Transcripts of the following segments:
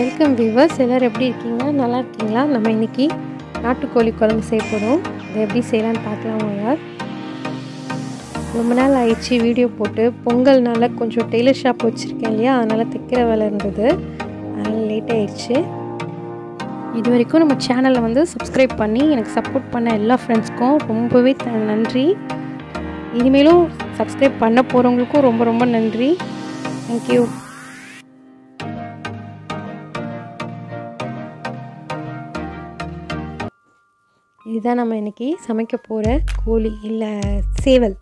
welcome viewers எல்லோரும் எப்படி இருக்கீங்க நல்லா இருக்கீங்களா நம்ம இன்றைக்கி நாட்டுக்கோழி குழம்பு செய்ய போகிறோம் இதை எப்படி செய்யலான்னு பார்க்கலாம் வாங்க ரொம்ப நாள் ஆயிடுச்சு வீடியோ போட்டு பொங்கல்னால கொஞ்சம் டெய்லர் ஷாப் வச்சுருக்கேன் இல்லையா அதனால் தைக்கிற வேலை இருந்தது அதனால் லேட் ஆயிடுச்சு இது வரைக்கும் நம்ம சேனலை வந்து சப்ஸ்கிரைப் பண்ணி எனக்கு சப்போர்ட் பண்ண எல்லா ஃப்ரெண்ட்ஸ்க்கும் ரொம்பவே த நன்றி இனிமேலும் சப்ஸ்கிரைப் பண்ண போகிறவங்களுக்கும் ரொம்ப ரொம்ப நன்றி தேங்க்யூ இதுதான் நம்ம இன்றைக்கி சமைக்க போகிற கோழி இல்லை சேவல்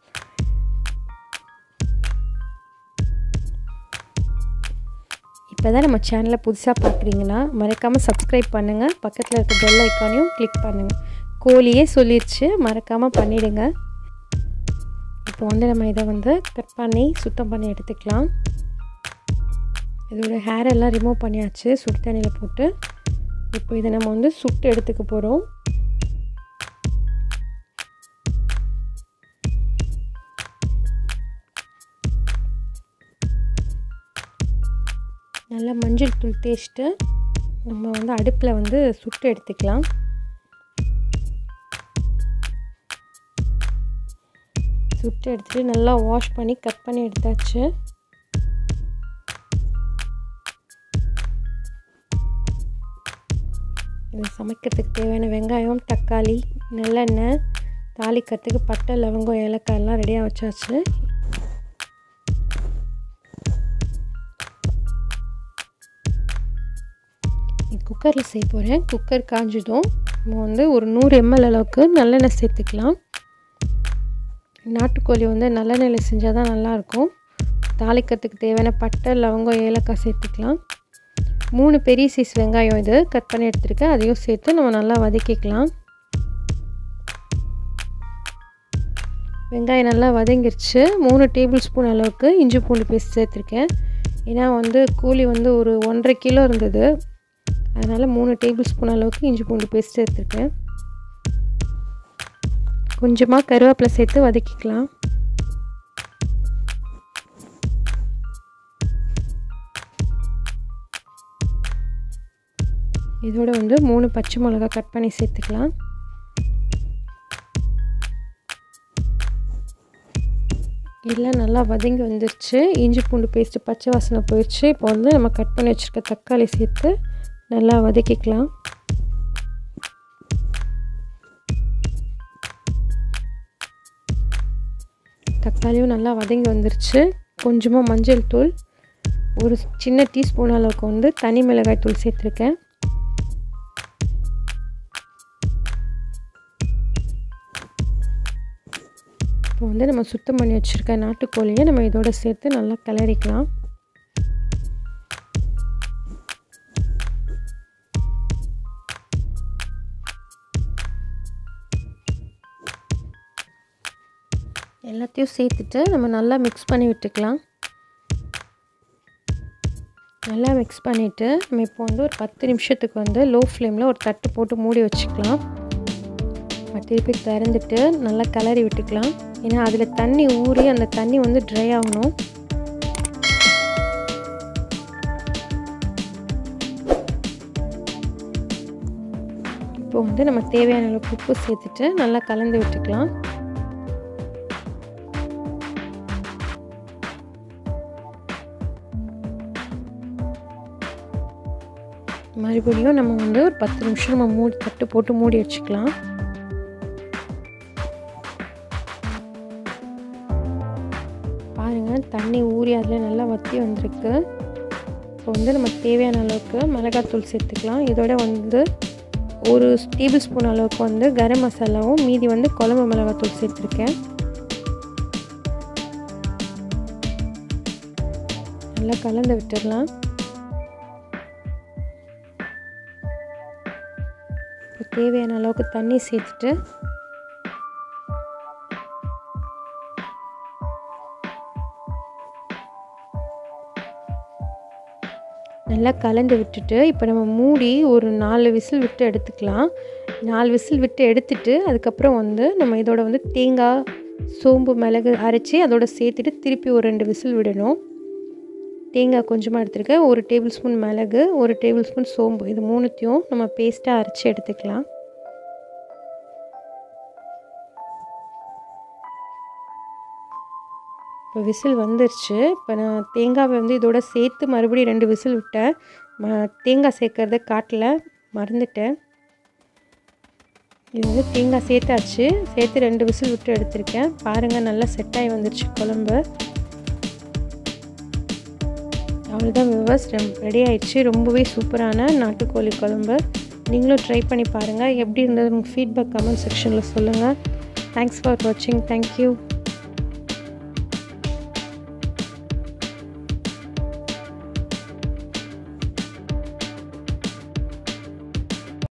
இப்போ தான் நம்ம சேனலை புதுசாக பார்க்குறீங்கன்னா மறக்காமல் சப்ஸ்கிரைப் பண்ணுங்கள் பக்கத்தில் இருக்க பெல் ஐக்கானையும் கிளிக் பண்ணுங்கள் கோழியே சொல்லிடுச்சு மறக்காமல் பண்ணிவிடுங்க இப்போ வந்து நம்ம இதை வந்து கட் பண்ணி சுத்தம் பண்ணி எடுத்துக்கலாம் இதோட ஹேர் எல்லாம் ரிமூவ் பண்ணியாச்சு சுடு தண்ணியில் போட்டு இப்போ இதை நம்ம வந்து சுட்டு எடுத்துக்க போகிறோம் நல்லா மஞ்சள் தூள் தேய்ச்சிட்டு நம்ம வந்து அடுப்பில் வந்து சுட்டு எடுத்துக்கலாம் சுட்டு எடுத்துகிட்டு நல்லா வாஷ் பண்ணி கட் பண்ணி எடுத்தாச்சு இது சமைக்கிறதுக்கு தேவையான வெங்காயம் தக்காளி நல்லெண்ணெய் தாளிக்கிறதுக்கு பட்டை லவங்கம் ஏலக்காய் எல்லாம் ரெடியாக வச்சாச்சு குக்கரில் செய்ய போகிறேன் குக்கர் காஞ்சதும் நம்ம வந்து ஒரு நூறு எம்எல் அளவுக்கு நல்லெண்ணெய் சேர்த்துக்கலாம் நாட்டுக்கோழி வந்து நல்லெண்ணெயில் செஞ்சால் தான் நல்லாயிருக்கும் தாளிக்கிறதுக்கு தேவையான பட்டை லவங்கம் ஏலக்காய் சேர்த்துக்கலாம் மூணு பெரிய சைஸ் வெங்காயம் இது கட் பண்ணி எடுத்துருக்கேன் அதையும் சேர்த்து நம்ம நல்லா வதக்கிக்கலாம் வெங்காயம் நல்லா வதங்கிருச்சு மூணு டேபிள் ஸ்பூன் அளவுக்கு இஞ்சி பூண்டு பேஸ்ட் சேர்த்துருக்கேன் ஏன்னா வந்து கூலி வந்து ஒரு ஒன்றரை கிலோ இருந்தது அதனால் மூணு டேபிள் ஸ்பூன் அளவுக்கு இஞ்சி பூண்டு பேஸ்ட் சேர்த்துருக்கேன் கொஞ்சமாக கருவேப்பிலை சேர்த்து வதக்கிக்கலாம் இதோட வந்து மூணு பச்சை மிளகா கட் பண்ணி சேர்த்துக்கலாம் எல்லாம் நல்லா வதங்கி வந்துருச்சு இஞ்சி பூண்டு பேஸ்ட்டு பச்சை வாசனை போயிடுச்சு இப்போ வந்து நம்ம கட் பண்ணி வச்சுருக்க தக்காளி சேர்த்து நல்லா வதக்கிக்கலாம் தக்காளியும் நல்லா வதங்கி வந்துருச்சு கொஞ்சமாக மஞ்சள் தூள் ஒரு சின்ன டீஸ்பூன் அளவுக்கு வந்து தனி மிளகாய் தூள் சேர்த்துருக்கேன் இப்போ வந்து நம்ம சுத்தம் பண்ணி வச்சுருக்க நாட்டுக்கோழியை நம்ம இதோட சேர்த்து நல்லா கிளறிக்கலாம் எல்லாத்தையும் சேர்த்துட்டு நம்ம நல்லா மிக்ஸ் பண்ணி விட்டுக்கலாம் நல்லா மிக்ஸ் பண்ணிவிட்டு நம்ம இப்போ வந்து ஒரு பத்து நிமிஷத்துக்கு வந்து லோ ஃப்ளேமில் ஒரு தட்டு போட்டு மூடி வச்சுக்கலாம் திருப்பி திறந்துட்டு நல்லா கிளறி விட்டுக்கலாம் ஏன்னா அதில் தண்ணி ஊறி அந்த தண்ணி வந்து ட்ரை ஆகணும் இப்போ வந்து நம்ம தேவையான அளவுக்கு உப்பு சேர்த்துட்டு நல்லா கலந்து விட்டுக்கலாம் மறுபடியும் நம்ம வந்து ஒரு பத்து நிமிஷம் நம்ம மூடி தட்டு போட்டு மூடி வச்சுக்கலாம் பாருங்கள் தண்ணி ஊறி அதில் நல்லா வற்றி வந்திருக்கு இப்போ வந்து நம்ம தேவையான அளவுக்கு மிளகாத்தூள் சேர்த்துக்கலாம் இதோட வந்து ஒரு டேபிள் ஸ்பூன் அளவுக்கு வந்து கரம் மசாலாவும் மீதி வந்து குழம்பு மிளகாத்தூள் சேர்த்துருக்கேன் நல்லா கலந்து விட்டுடலாம் இப்போ தேவையான அளவுக்கு தண்ணி சேர்த்துட்டு நல்லா கலந்து விட்டுட்டு இப்போ நம்ம மூடி ஒரு நாலு விசில் விட்டு எடுத்துக்கலாம் நாலு விசில் விட்டு எடுத்துட்டு அதுக்கப்புறம் வந்து நம்ம இதோட வந்து தேங்காய் சோம்பு மிளகு அரைச்சி அதோட சேர்த்துட்டு திருப்பி ஒரு ரெண்டு விசில் விடணும் தேங்காய் கொஞ்சமாக எடுத்துருக்கேன் ஒரு டேபிள் ஸ்பூன் மிளகு ஒரு டேபிள் ஸ்பூன் சோம்பு இது மூணுத்தையும் நம்ம பேஸ்ட்டாக அரைச்சி எடுத்துக்கலாம் இப்போ விசில் வந்துருச்சு இப்போ நான் தேங்காவை வந்து இதோட சேர்த்து மறுபடியும் ரெண்டு விசில் விட்டேன் ம தேங்காய் சேர்க்கறத காட்டல மறந்துட்டேன் இது வந்து தேங்காய் சேர்த்தாச்சு சேர்த்து ரெண்டு விசில் விட்டு எடுத்திருக்கேன் பாருங்கள் நல்லா செட் ஆகி வந்துருச்சு குழம்பு அவ்வளோதான் விவர்ஸ் ரெடி ஆயிடுச்சு ரொம்பவே சூப்பரான நாட்டுக்கோழி குழம்பு நீங்களும் ட்ரை பண்ணி பாருங்கள் எப்படி இருந்தது உங்கள் ஃபீட்பேக் கமெண்ட் செக்ஷனில் சொல்லுங்கள் தேங்க்ஸ் ஃபார் வாட்சிங் தேங்க்யூ